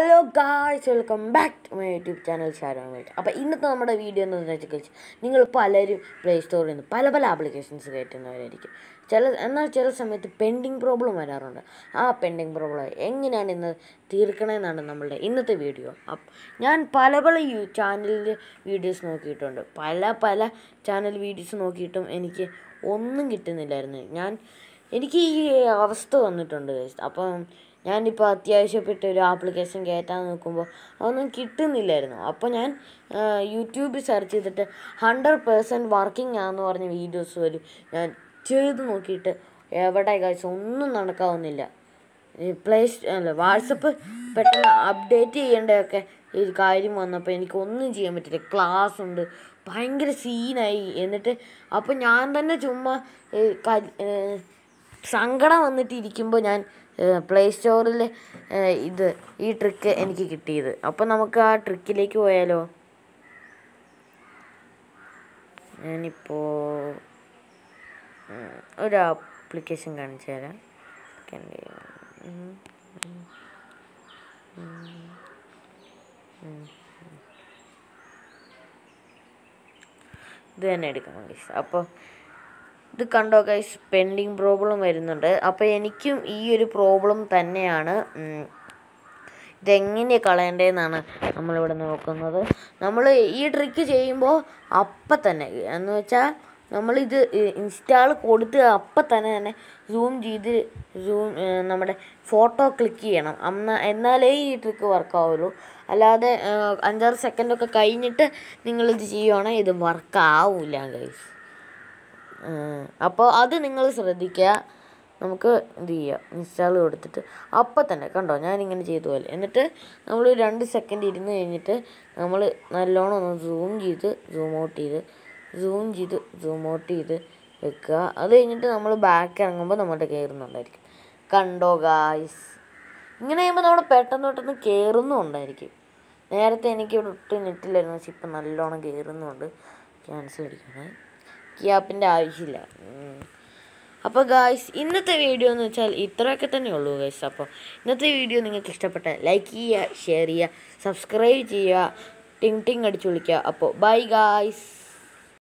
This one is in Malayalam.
Hello guys welcome back to my YouTube channel Sharon wait അപ്പോൾ ഇന്നത്തെ നമ്മുടെ വീഡിയോ എന്ന് വെച്ചാൽ നിങ്ങൾ പലരും പ്ലേ സ്റ്റോറിൽ നിന്ന് പല പല ആപ്ലിക്കേഷൻസ് കയറ്റുന്നവരായിരിക്കും ചില എന്നാൽ ചില സമയത്ത് പെൻഡിങ് പ്രോബ്ലം വരാറുണ്ട് ആ പെൻഡിങ് പ്രോബ്ലം എങ്ങനെയാണ് ഇന്ന് തീർക്കണമെന്നാണ് നമ്മളുടെ ഇന്നത്തെ വീഡിയോ അപ്പ് ഞാൻ പല പല യൂ ചാനലിൽ വീഡിയോസ് നോക്കിയിട്ടുണ്ട് പല പല ചാനൽ വീഡിയോസ് നോക്കിയിട്ടും എനിക്ക് ഒന്നും കിട്ടുന്നില്ലായിരുന്നു ഞാൻ എനിക്ക് ഈ അവസ്ഥ വന്നിട്ടുണ്ട് guys. അപ്പം ഞാനിപ്പോൾ അത്യാവശ്യപ്പെട്ട ഒരു ആപ്ലിക്കേഷൻ കയറ്റാൻ നോക്കുമ്പോൾ അതൊന്നും കിട്ടുന്നില്ലായിരുന്നു അപ്പോൾ ഞാൻ ആ, യൂട്യൂബിൽ സെർച്ച് ചെയ്തിട്ട് ഹൺഡ്രഡ് പേഴ്സൻറ്റ് വർക്കിംഗ് ആണെന്ന് പറഞ്ഞ വീഡിയോസ് വരും ഞാൻ ചെയ്ത് നോക്കിയിട്ട് എവിടെ കാഴ്ച ഒന്നും നടക്കാവുന്നില്ല പ്ലേ അല്ല വാട്സപ്പ് പെട്ടെന്ന് അപ്ഡേറ്റ് ചെയ്യേണ്ടതൊക്കെ ഒരു കാര്യം വന്നപ്പോൾ എനിക്ക് ഒന്നും ചെയ്യാൻ പറ്റില്ല ക്ലാസ് ഉണ്ട് ഭയങ്കര സീനായി എന്നിട്ട് അപ്പോൾ ഞാൻ തന്നെ ചുമ്മാ ഏ, ക- ഏ, സങ്കടം വന്നിട്ട് ഇരിക്കുമ്പോൾ ഞാൻ പ്ലേ സ്റ്റോറിൽ ഇത് ഈ ട്രിക്ക് എനിക്ക് കിട്ടിയത് അപ്പോൾ നമുക്ക് ആ ട്രിക്കിലേക്ക് പോയാലോ ഞാനിപ്പോൾ ഉം, ഒരു ആപ്ലിക്കേഷൻ കാണിച്ചു തരാം സെക്കൻഡ് ഉം, ഉം, ഉം, ഉം. ഇത് തന്നെ എടുക്കണം ഗൈസ് അപ്പോൾ ഇത് കണ്ടോ ഗൈസ് പെൻഡിങ് പ്രോബ്ലം വരുന്നുണ്ട് അപ്പോൾ എനിക്കും ഈ ഒരു പ്രോബ്ലം തന്നെയാണ് ഉം, ഇതെങ്ങനെ കളയണ്ടേന്നാണ് നമ്മളിവിടെ നോക്കുന്നത് നമ്മൾ ഈ ട്രിക്ക് ചെയ്യുമ്പോൾ അപ്പം തന്നെ എന്ന് വെച്ചാൽ നമ്മളിത് ഇൻസ്റ്റാൾ കൊടുത്ത് അപ്പം തന്നെ തന്നെ സൂം ചെയ്ത് സൂം നമ്മുടെ ഫോട്ടോ ക്ലിക്ക് ചെയ്യണം അന്ന എന്നാലേ ഈ ട്രിക്ക് വർക്കാവുള്ളൂ അല്ലാതെ ആ, അഞ്ചാറ് സെക്കൻഡൊക്കെ കഴിഞ്ഞിട്ട് നിങ്ങളിത് ചെയ്യുവാണെങ്കിൽ ഇത് വർക്കാവില്ല ഗൈസ് അപ്പോൾ അത് നിങ്ങൾ ശ്രദ്ധിക്കുക നമുക്ക് എന്ത് ചെയ്യാം ഇൻസ്റ്റാൾ കൊടുത്തിട്ട് അപ്പം തന്നെ കണ്ടോ ഞാനിങ്ങനെ ചെയ്തു പോലെ എന്നിട്ട് നമ്മൾ രണ്ട് സെക്കൻഡ് ഇരുന്ന് കഴിഞ്ഞിട്ട് നമ്മൾ നല്ലോണം ഒന്ന് സൂം ചെയ്ത് സൂം ഔട്ട് ചെയ്ത് സൂം ചെയ്ത് സൂം ഔട്ട് ചെയ്ത് വെക്കുക അത് കഴിഞ്ഞിട്ട് നമ്മൾ ബാക്ക് ഇറങ്ങുമ്പോൾ നമ്മുടെ കയറുന്നുണ്ടായിരിക്കും കണ്ടോ ഗായ്സ് ഇങ്ങനെ ചെയ്യുമ്പോൾ നമ്മൾ പെട്ടെന്ന് പെട്ടെന്ന് കയറുന്നുണ്ടായിരിക്കും നേരത്തെ എനിക്ക് ഇവിടെ ഒട്ടും നെറ്റിലായിരുന്നു പക്ഷെ ഇപ്പം നല്ലോണം കയറുന്നുണ്ട് ക്യാൻസൽ അടിക്കണേ ഈ ആപ്പിൻ്റെ ആവശ്യമില്ല ഉം. അപ്പോൾ ഗായ്സ് ഇന്നത്തെ വീഡിയോ എന്ന് വെച്ചാൽ ഇത്രയൊക്കെ തന്നെ ഉള്ളൂ ഗായ്സ് അപ്പോൾ ഇന്നത്തെ വീഡിയോ നിങ്ങൾക്ക് ഇഷ്ടപ്പെട്ട ലൈക്ക് ചെയ്യുക ഷെയർ ചെയ്യുക സബ്സ്ക്രൈബ് ചെയ്യുക ടിങ് ടിങ് അടിച്ചു വിളിക്കുക അപ്പോൾ ബൈ ഗായ്സ്